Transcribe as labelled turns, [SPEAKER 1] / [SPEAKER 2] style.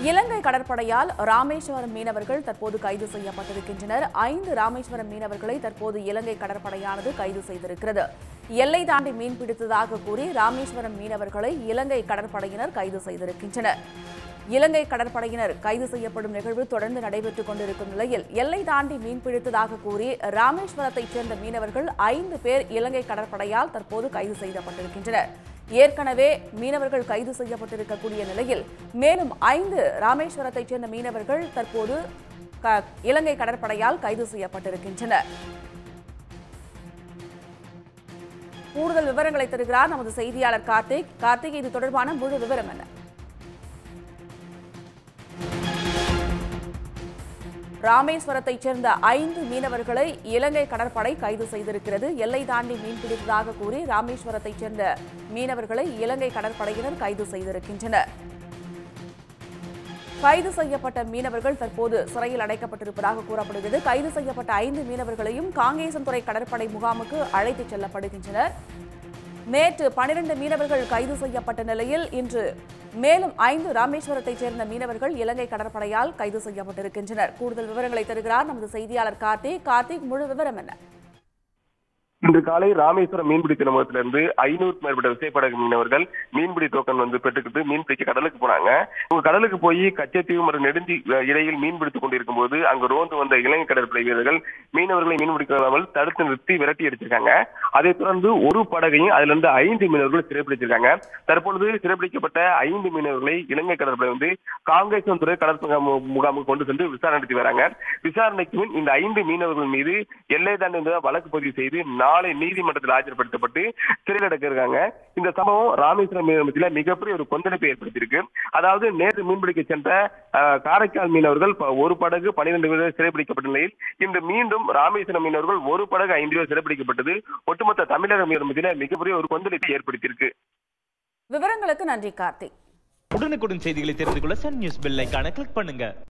[SPEAKER 1] இலங்கை கடற்படையால் ராமேஸ்வரம் மீனவர்கள் தற்போது கைது செய்யப்பட்டிருக்கின்றனர் ஐந்து ராமேஸ்வரம் மீனவர்களை தற்போது இலங்கை கடற்படையானது கைது செய்திருக்கிறது எல்லை தாண்டி மீன் பிடித்ததாக கூறி ராமேஸ்வரம் மீனவர்களை இலங்கை கடற்படையினர் கைது செய்திருக்கின்றனர் இலங்கை கடற்படையினர் கைது செய்யப்படும் நிகழ்வு தொடர்ந்து நடைபெற்றுக் கொண்டிருக்கும் நிலையில் எல்லை தாண்டி மீன் பிடித்ததாக கூறி ராமேஸ்வரத்தைச் சேர்ந்த மீனவர்கள் ஐந்து பேர் இலங்கை கடற்படையால் தற்போது கைது செய்யப்பட்டிருக்கின்றனர் ஏற்கனவே மீனவர்கள் கைது செய்யப்பட்டிருக்கக்கூடிய நிலையில் மேலும் ஐந்து ராமேஸ்வரத்தைச் சேர்ந்த மீனவர்கள் தற்போது க- இலங்கை கடற்படையால் கைது செய்யப்பட்டிருக்கின்றனர் கூடுதல் விவரங்களை தருகிறார் நமது செய்தியாளர் கார்த்திக் கார்த்திக் இது தொடர்பான முழு விவரம் என்ன ராமேஸ்வரத்தைச் சேர்ந்த ஐந்து மீனவர்களை இலங்கை கடற்படை கைது செய்திருக்கிறது எல்லை தாண்டி மீன் பிடித்ததாக கூறி ராமேஸ்வரத்தைச் சேர்ந்த மீனவர்களை இலங்கை கடற்படையினர் கைது செய்திருக்கின்றனர் கைது செய்யப்பட்ட மீனவர்கள் தற்போது சிறையில் அடைக்கப்பட்டிருப்பதாக கூறப்படுகிறது கைது செய்யப்பட்ட ஐந்து மீனவர்களையும் காங்கேசன்துறை கடற்படை முகாமுக்கு அழைத்துச் செல்லப்படுகின்றனர் நேற்று பனிரெண்டு மீனவர்கள் கைது செய்யப்பட்ட நிலையில் இன்று மேலும் ஐந்து ராமேஸ்வரத்தைச் சேர்ந்த மீனவர்கள் இலங்கை கடற்படையால் கைது செய்யப்பட்டிருக்கின்றனர் கூடுதல் விவரங்களை தருகிறார் நமது செய்தியாளர் கார்த்திக் கார்த்திக் முழு விவரம் என்ன
[SPEAKER 2] இன்று காலை ராமேஸ்வரம் மீன்பிடி துறைமுகத்திலிருந்து ஐநூறுக்கும் மேற்பட்ட விசைப்படகு மீனவர்கள் மீன்பிடி டோக்கன் வந்து பெற்றுக்கிட்டு மீன் பிடிக்க கடலுக்கு போனாங்க இவங்க கடலுக்கு போய் கச்சத்தீவு மற்றும் நெடுஞ்சி அஹ், இடையில் மீன் பிடித்துக் கொண்டிருக்கும் போது அங்கு ரோந்து வந்த இலங்கை கடற்படை வீரர்கள் மீனவர்களை மீன் பிடிக்காமல் தடுத்து நிறுத்தி விரட்டி அடிச்சிருக்காங்க அதைத் தொடர்ந்து ஒரு படகையும் அதுல இருந்து ஐந்து மீனவர்கள் சிறைப்பிடிச்சிருக்காங்க தற்பொழுது சிறைப்பிடிக்கப்பட்ட ஐந்து மீனவர்களை இலங்கை கடற்படை வந்து காங்கேசன் துறை கடற்படை மு- முகாமுக்கு கொண்டு சென்று விசாரணை நடத்தி வராங்க விசாரணைக்கு பின் இந்த ஐந்து மீனவர்கள் மீது எல்லை தாண்டி வந்ததா வழக்கு பதிவு செய்து நாளை நீதிமன்றத்தில் ஆஜர்படுத்தப்பட்டு சிறையில் அடைக்க இருக்காங்க இந்த சம்பவம் ராமேஸ்வரம் மீனவத்தில் மிகப்பெரிய ஒரு கொந்தளிப்பை ஏற்படுத்தியிருக்கு அதாவது நேற்று மீன்பிடிக்க சென்ற அஹ், காரைக்கால் மீனவர்கள் ப- ஒரு படகு பனிரெண்டு பேர் சிறைப்பிடிக்கப்பட்ட நிலையில் இன்று மீண்டும் ராமேஸ்வரம் மீனவர்கள் ஒரு படகு ஐந்து பேர் சிறைப்பிடிக்கப்பட்டது ஒட்டுமொத்த தமிழக மீனவத்தில் மிகப்பெரிய ஒரு கொந்தளிப்பை ஏற்படுத்தியிருக்கு
[SPEAKER 1] விவரங்களுக்கு நன்றி கார்த்திக்
[SPEAKER 3] உடனுக்குடன் செய்திகளை தெரிந்து கொள்ள சன் நியூஸ் பெல் ஐகானை கிளிக் பண்ணுங்க